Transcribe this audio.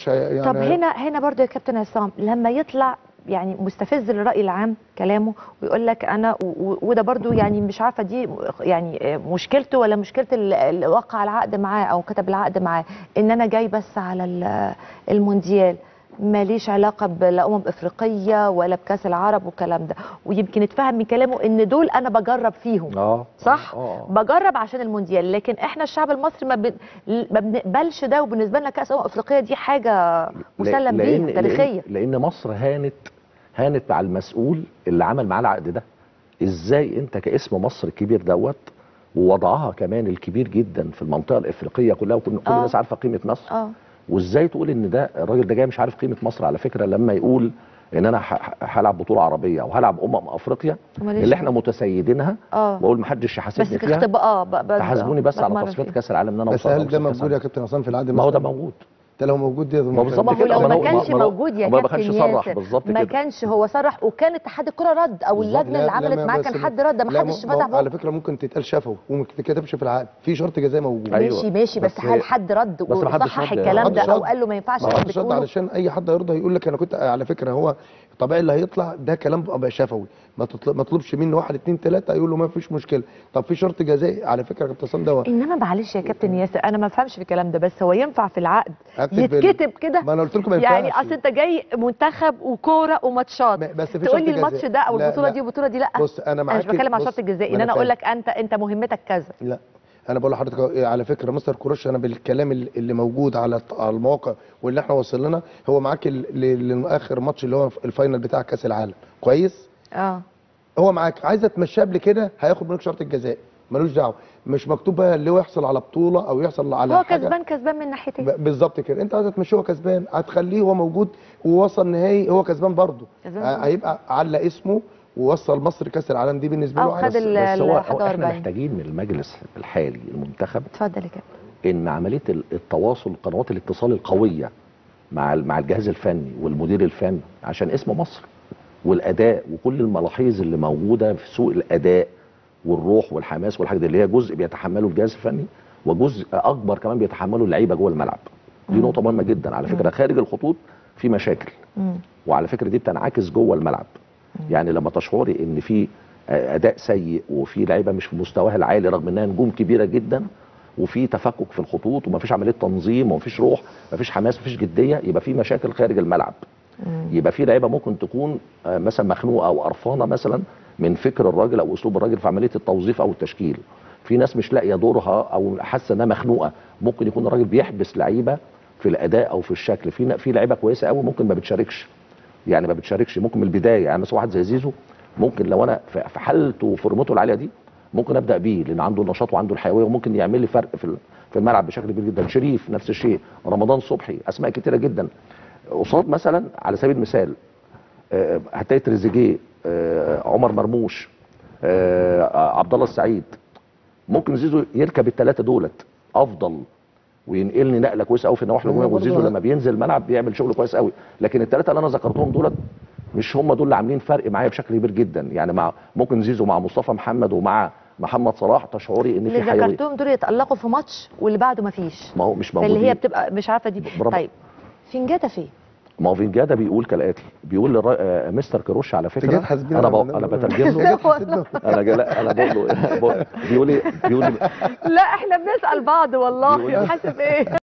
يعني طب هنا هنا برضو يا كابتن عصام لما يطلع يعني مستفز للرأي العام كلامه ويقول لك انا و- و- وده برضو يعني مش عارفه دي يعني مشكلته ولا مشكله ال- اللي وقع العقد معاه او كتب العقد معاه ان انا جاي بس على ال- المونديال ماليش علاقه بلا امم افريقيه ولا بكاس العرب والكلام ده ويمكن اتفهم من كلامه ان دول انا بجرب فيهم اه صح اه بجرب عشان المونديال لكن احنا الشعب المصري ما, بن... ما بنقبلش ده وبالنسبه لنا كاس امم افريقيا دي حاجه مسلم لأن- بيها تاريخيه لأن, لان مصر هانت هانت مع المسؤول اللي عمل معاه العقد ده ازاي انت كاسم مصر الكبير دوت ووضعها كمان الكبير جدا في المنطقه الافريقيه كلها وكل كل آه. الناس عارفه قيمه مصر اه وازاي تقول ان ده الراجل ده جاي مش عارف قيمه مصر على فكره لما يقول ان انا ه- ه- هلعب بطوله عربيه او هلعب امم افريقيا وماليش اللي احنا متسيدينها اه بقول محدش يحاسبني بس فيها كاختباء اه ب- ب- تحاسبوني بس على بتمرن تصفيات فيها. كاس العالم ان انا بس وصلت هل ده أوصل كأس موجود يا العالم. كابتن عصام في العقد ما هو ده المصري؟ موجود ده لو موجود دي ما بالظبط ما هو كده، لو ما ما هو- كانش ما هو- موجود يا ما كابتن كانش صرح ياسر بالظبط ما كده كانش هو صرح وكان اتحاد الكره رد او بالظبط. اللجنه اللي عملت ما- معاه بس كان حد رد ما لا، حدش ما- فتح ما- على بقه فكره ممكن تتقال شفوي وما تتكتبش في العقد في شرط جزائي موجود أيوة. ماشي ماشي بس, بس هل حد رد بس ما حدش وصحح رد. الكلام ما ده حدش او رد. قال له ما ينفعش ما اللي حدش رد بتقوله علشان اي حد هيرضى يقول لك انا كنت على فكره هو طبيعي اللي هيطلع ده كلام بقى شفوي ما تطلب ما تطلبش منه واحد اتنين تلاته يقول له ما فيش مشكله طب في شرط جزائي على فكره يا كابتن عصام ده انما معلش يا كابتن ياسر انا ما بفهمش في الكلام ده بس هو ينفع في العقد أكتب بال- يتكتب كده ما انا قلت لكم ما يعني ينفعش. اصل انت جاي منتخب وكوره وماتشات ما- بس في تقول شرط لي الماتش جزائي. ده او لا، البطوله لا. دي والبطوله دي لا بص انا انا معاك مش بتكلم على بص، الشرط الجزائي ما ان أنا انا اقول فاهم. لك انت انت مهمتك كذا لا انا بقول لحضرتك على فكره مستر كروش انا بالكلام اللي اللي موجود على الط- على المواقع واللي احنا وصل لنا هو معاك ال- ل- لاخر ماتش اللي هو الفاينل بتاع كاس العالم كويس اه هو معاك عايزه تمشيه قبل كده هياخد منك شرط الجزاء ملوش دعوه مش مكتوب بقى اللي هو يحصل على بطوله او يحصل على هو حاجه كسبان كسبان من ناحيتين ب- بالظبط كده انت عايزه تمشيه هو كسبان هتخليه هو موجود ووصل نهائي هو كسبان برضه كسبان ه- برضه. هيبقى على اسمه ووصل مصر كاس العالم دي بالنسبه أو له خد عايز- ال- بس هو, هو احنا 41. محتاجين من المجلس الحالي المنتخب اتفضل يا كابتن ان عمليه ال- التواصل قنوات الاتصال القويه مع ال- مع الجهاز الفني والمدير الفني عشان اسم مصر والاداء وكل الملاحظ اللي موجوده في سوق الاداء والروح والحماس والحاجات دي اللي هي جزء بيتحمله الجهاز الفني وجزء اكبر كمان بيتحمله اللعيبه جوه الملعب دي نقطه مهمه جدا على فكره خارج الخطوط في مشاكل مم. وعلى فكره دي بتنعكس جوه الملعب يعني لما تشعري ان في اداء سيء وفي لعيبه مش في مستواها العالي رغم انها نجوم كبيره جدا وفي تفكك في الخطوط ومفيش عمليه تنظيم ومفيش روح مفيش حماس مفيش جديه يبقى في مشاكل خارج الملعب يبقى في لعيبه ممكن تكون آه، مثلا مخنوقه او قرفانه مثلا من فكر الراجل او اسلوب الراجل في عمليه التوظيف او التشكيل في ناس مش لاقيه دورها او حاسه انها مخنوقه ممكن يكون الراجل بيحبس لعيبه في الاداء او في الشكل في ن- في لعيبه كويسه قوي ممكن ما بتشاركش يعني ما بتشاركش ممكن من البدايه يعني مثلا واحد زي زيزو ممكن لو انا في في حالته وفورمته العاليه دي ممكن ابدا بيه لان عنده النشاط وعنده الحيويه وممكن يعمل لي فرق في ال- في الملعب بشكل كبير جدا شريف نفس الشيء رمضان صبحي اسماء كتيره جدا قصاد مثلا على سبيل المثال آه، هتلاقي تريزيجيه آه، عمر مرموش آه، عبد الله السعيد ممكن زيزو يركب الثلاثه دولت افضل وينقلني نقله كويسه قوي في النواحي هو الهجوميه برضه وزيزو ه- لما بينزل الملعب بيعمل شغل كويس قوي لكن الثلاثه اللي انا ذكرتهم دولت مش هم دول اللي عاملين فرق معايا بشكل كبير جدا يعني مع ممكن زيزو مع مصطفى محمد ومع محمد صلاح تشعري ان اللي في حيويه ذكرتهم دول يتألقوا في ماتش واللي بعده ما فيش ما هو مش موجودين فاللي هي بتبقى مش عارفه دي برافو. طيب فنجاتا فين ما هو فينجادا بيقول كالاتي بيقول للر... آه، مستر كروش على فكره جيت حاسبين انا على بق... البرنامج. انا بترجم له جيت حاسبين. انا جا... لا انا بقول له بقول- بيقول لي بيقول لي لا احنا بنسأل بعض والله بيقول- حاسب ايه